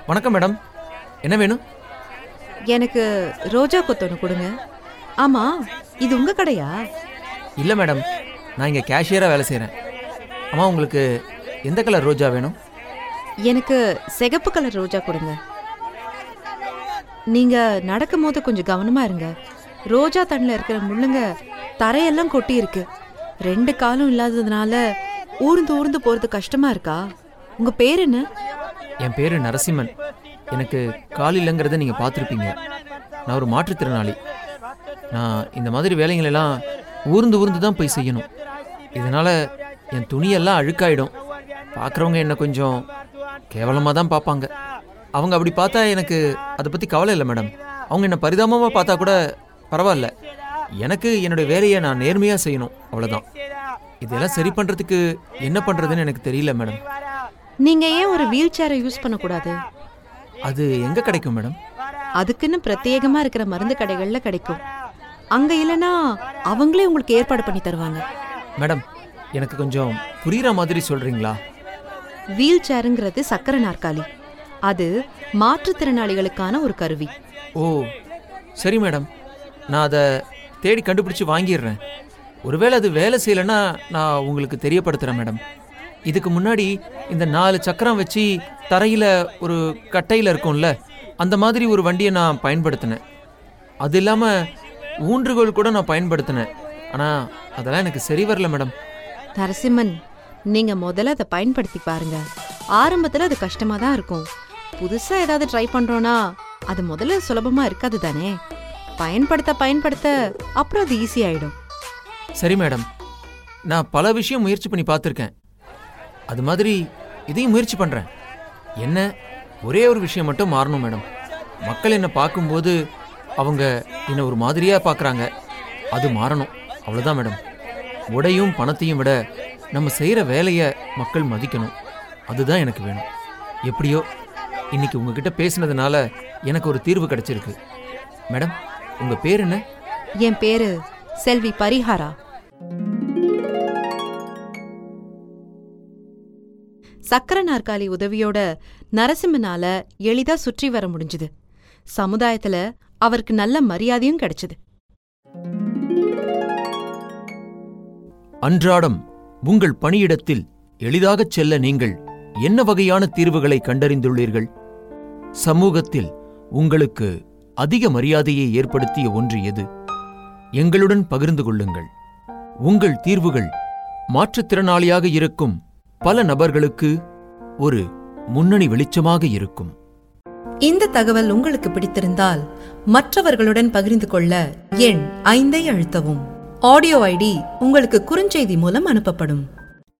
வணக்கம் மேடம் என்ன வேணும் எனக்கு ரோஜா கொத்தொன்று கொடுங்க ஆமா இது உங்க கடையா இல்லை மேடம் நான் இங்கே கேஷியராக வேலை செய்கிறேன் அம்மா உங்களுக்கு எந்த கலர் ரோஜா வேணும் எனக்கு சிகப்பு கலர் ரோஜா கொடுங்க நீங்க நடக்கும்போது கொஞ்சம் கவனமா இருங்க ரோஜா தண்ணில் இருக்கிற முள்ளுங்க தரையெல்லாம் கொட்டி இருக்கு ரெண்டு காலும் இல்லாததுனால ஊர்ந்து ஊர்ந்து போறது கஷ்டமா இருக்கா உங்க பேர் என்ன என் பேர் நரசிம்மன் எனக்கு கால் இல்லைங்கிறத நீங்கள் பார்த்துருப்பீங்க நான் ஒரு மாற்றுத்திறனாளி நான் இந்த மாதிரி வேலைங்களெல்லாம் ஊர்ந்து ஊர்ந்து தான் போய் செய்யணும் இதனால் என் துணியெல்லாம் அழுக்காயிடும் பார்க்குறவங்க என்னை கொஞ்சம் கேவலமாக தான் பார்ப்பாங்க அவங்க அப்படி பார்த்தா எனக்கு அதை பற்றி கவலை இல்லை மேடம் அவங்க என்னை பரிதாபமாக பார்த்தா கூட பரவாயில்ல எனக்கு என்னுடைய வேலையை நான் நேர்மையாக செய்யணும் அவ்வளோதான் இதெல்லாம் சரி பண்ணுறதுக்கு என்ன பண்ணுறதுன்னு எனக்கு தெரியல மேடம் நீங்க ஏன் ஒரு வீல் சேரை யூஸ் பண்ணக்கூடாது அது எங்கே கிடைக்கும் மேடம் அதுக்குன்னு பிரத்யேகமா இருக்கிற மருந்து கடைகள்ல கிடைக்கும் அங்க இல்லனா அவங்களே உங்களுக்கு ஏற்பாடு பண்ணி தருவாங்க மேடம் எனக்கு கொஞ்சம் புரியுற மாதிரி சொல்கிறீங்களா வீல் சேருங்கிறது சக்கர நாற்காலி அது மாற்றுத்திறனாளிகளுக்கான ஒரு கருவி ஓ சரி மேடம் நான் அதை தேடி கண்டுபிடிச்சு வாங்கிடுறேன் ஒருவேளை அது வேலை செய்யலைன்னா நான் உங்களுக்கு தெரியப்படுத்துகிறேன் மேடம் இதுக்கு முன்னாடி இந்த நாலு சக்கரம் வச்சு தரையில் ஒரு கட்டையில் இருக்கும்ல அந்த மாதிரி ஒரு வண்டியை நான் பயன்படுத்தினேன் அது இல்லாமல் ஊன்றுகோல் கூட நான் பயன்படுத்தினேன் ஆனால் அதெல்லாம் எனக்கு சரி வரல மேடம் நரசிம்மன் நீங்க முதல்ல அதை பயன்படுத்தி பாருங்க ஆரம்பத்துல அது கஷ்டமா தான் இருக்கும் புதுசா ஏதாவது ட்ரை பண்றோம்னா அது முதல்ல சுலபமா இருக்காது தானே பயன்படுத்த பயன்படுத்த அப்புறம் அது ஈஸி ஆயிடும் சரி மேடம் நான் பல விஷயம் முயற்சி பண்ணி பார்த்துருக்கேன் அது மாதிரி இதையும் முயற்சி பண்ணுறேன் என்ன ஒரே ஒரு விஷயம் மட்டும் மாறணும் மேடம் மக்கள் என்னை பார்க்கும்போது அவங்க என்னை ஒரு மாதிரியாக பார்க்குறாங்க அது மாறணும் அவ்வளோதான் மேடம் உடையும் பணத்தையும் விட நம்ம செய்கிற வேலையை மக்கள் மதிக்கணும் அதுதான் எனக்கு வேணும் எப்படியோ இன்னைக்கு உங்ககிட்ட பேசினதுனால எனக்கு ஒரு தீர்வு கிடைச்சிருக்கு மேடம் உங்கள் பேர் என்ன என் பேரு செல்வி பரிஹாரா சக்கர நாற்காலி உதவியோட நரசிம்மனால எளிதா சுற்றி வர முடிஞ்சுது சமுதாயத்துல அவருக்கு நல்ல மரியாதையும் கிடைச்சது அன்றாடம் உங்கள் பணியிடத்தில் எளிதாகச் செல்ல நீங்கள் என்ன வகையான தீர்வுகளை கண்டறிந்துள்ளீர்கள் சமூகத்தில் உங்களுக்கு அதிக மரியாதையை ஏற்படுத்திய ஒன்று எது எங்களுடன் பகிர்ந்து கொள்ளுங்கள் உங்கள் தீர்வுகள் மாற்றுத்திறனாளியாக இருக்கும் பல நபர்களுக்கு ஒரு முன்னணி வெளிச்சமாக இருக்கும் இந்த தகவல் உங்களுக்கு பிடித்திருந்தால் மற்றவர்களுடன் பகிர்ந்து கொள்ள எண் ஐந்தை அழுத்தவும் ஆடியோ ஐடி உங்களுக்கு குறுஞ்செய்தி மூலம் அனுப்பப்படும்